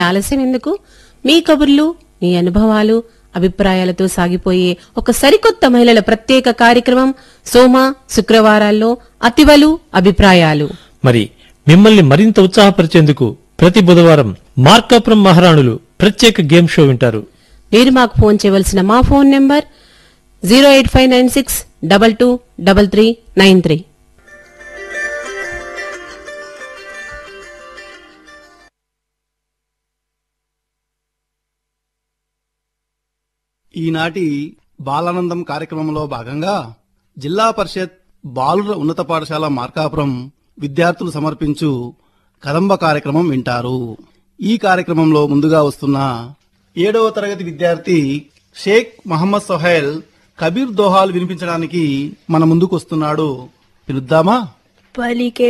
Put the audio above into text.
ఆలస్యం ఎందుకు మీ కబుర్లు మీ అనుభవాలు అభిప్రాయాలతో సాగిపోయే ఒక సరికొత్త మహిళల ప్రత్యేక కార్యక్రమం సోమ శుక్రవారాల్లో అతివలు అభిప్రాయాలు మరి మిమ్మల్ని మరింత ఉత్సాహపరిచేందుకు ప్రతి బుధవారం మార్కాపురం మహారాణులు ప్రత్యేక గేమ్ షో వింటారు మీరు మాకు ఫోన్ చేయవలసిన మా phone number zero eight five nine six double two double three nine three ఈనాటి బాలానందం కార్యక్రమంలో భాగంగా జిల్లా పరిషత్ బాలుర ఉన్నత పాఠశాల మార్కాపురం విద్యార్థులు సమర్పించు కదంబ కార్యక్రమం వింటారు ఈ కార్యక్రమంలో ముందుగా వస్తున్న ఏడవ తరగతి విద్యార్థి షేక్ మహమ్మద్ సొహైల్ కబీర్ దోహాలు వినిపించడానికి మన ముందుకు వస్తున్నాడు పిలుద్దామా పలికే